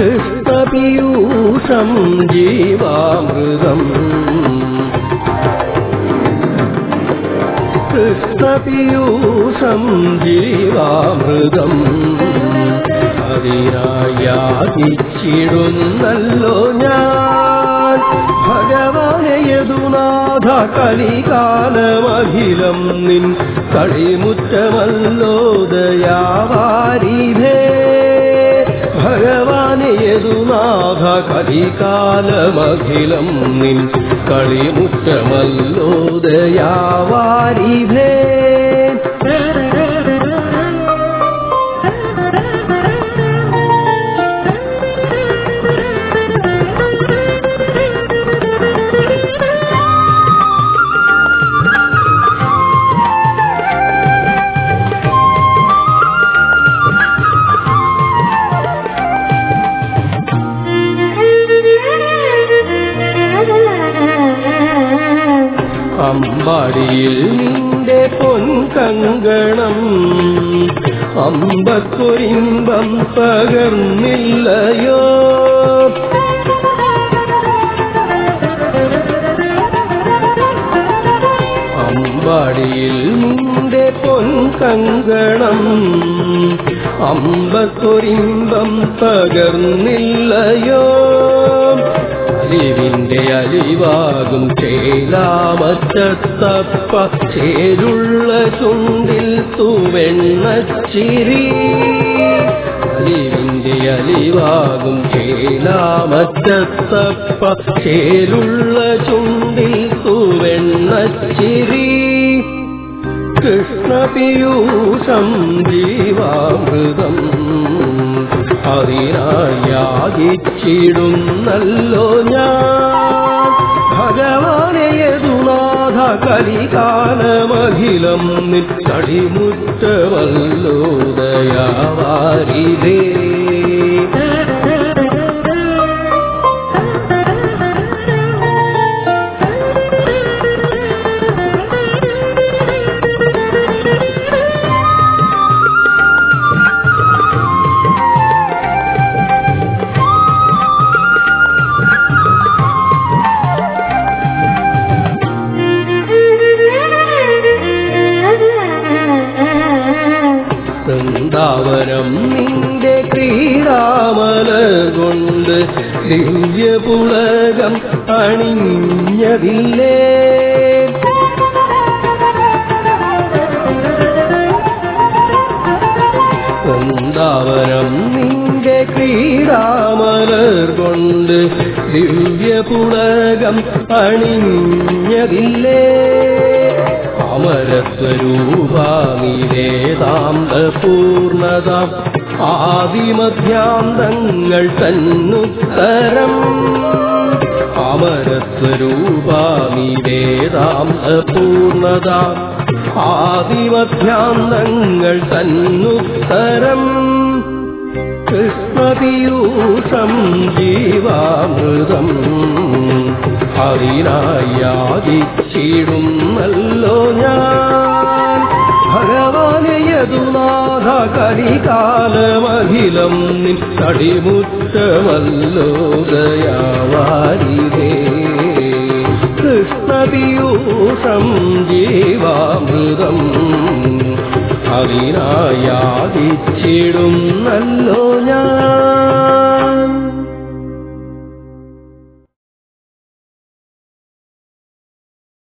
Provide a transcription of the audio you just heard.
കൃഷ്ണപീയൂഷം ജീവാമൃതം കൃഷ്ണപീയൂഷം ജീവാമൃതം അതിനായാചിച്ചിടുന്നല്ലോ ഞാൻ ഭഗവാനെ യദുനാഥ കലികാലമഖിലം നിൻ കളിമുറ്റമല്ലോ ദയാവാരിധേ ഭഗവാനെ യദുനാഥ കലികാലമഖിലം നിൻ കളിമുറ്റമല്ലോ ദയാവാരിധേ അമ്പാടിയിൽ നിന്റെ പൊൻകങ്കണം അമ്പത്തൊരിമ്പം പകർന്നില്ലയോ അമ്പാടിയിൽ നിന്റെ പൊൻകങ്കണം അമ്പത്തൊരിമ്പം പകർന്നില്ലയോ അലിവിന്റെ അലിവാകും ചേലാമറ്റത്തപ്പ ചേരുള്ള ചുണ്ടിൽ തൂവെണ്ണച്ചിരി അലിവിന്റെ അലിവാകും ചേലാമറ്റത്തപ്പ ചേരുള്ള ചുണ്ടിൽ തൂവെണ്ണച്ചിരി കൃഷ്ണപീയൂഷം ജീവാമൃതം അതിനായാചിച്ചിടുന്നല്ലോ ഞാൻ ഭഗവാനെ യദുനാഥ കലികാലമഖിലം നിട്ടടിമുറ്റമല്ലോ ദയാവാരിതേ വൃന്ദാവനം നിന്റെ ക്രീഡാമല കൊണ്ട് ദിവ്യപുളകം അണിഞ്ഞതില്ലേ വൃന്ദാവനം നിന്റെ ക്രീഡാമലർ കൊണ്ട് ദിവ്യപുളകം അണിഞ്ഞതില്ലേ അമരസ്വരൂപാമി വേദാന്ത പൂർണത ആദിമധ്യാന്തങ്ങൾ തന്നുത്തരം അമരസ്വരൂപാമി വേദാന്ത പൂർണത ആദിമധ്യാന്തങ്ങൾ തന്നുത്തരം കൃഷ്ണപീയൂഷം ജീവാമൃതം അതിനായാചിച്ചിടുന്നല്ലോ ഞാൻ ഭഗവാനെ യദുനാഥ കലികാലമഖിലം നിൻ തടിമുറ്റമല്ലോ ദയാവാരിതേ കൃഷ്ണപീയൂഷം ജീവാമൃതം അതിനായാചിച്ചിടുന്നല്ലോ ഞാൻ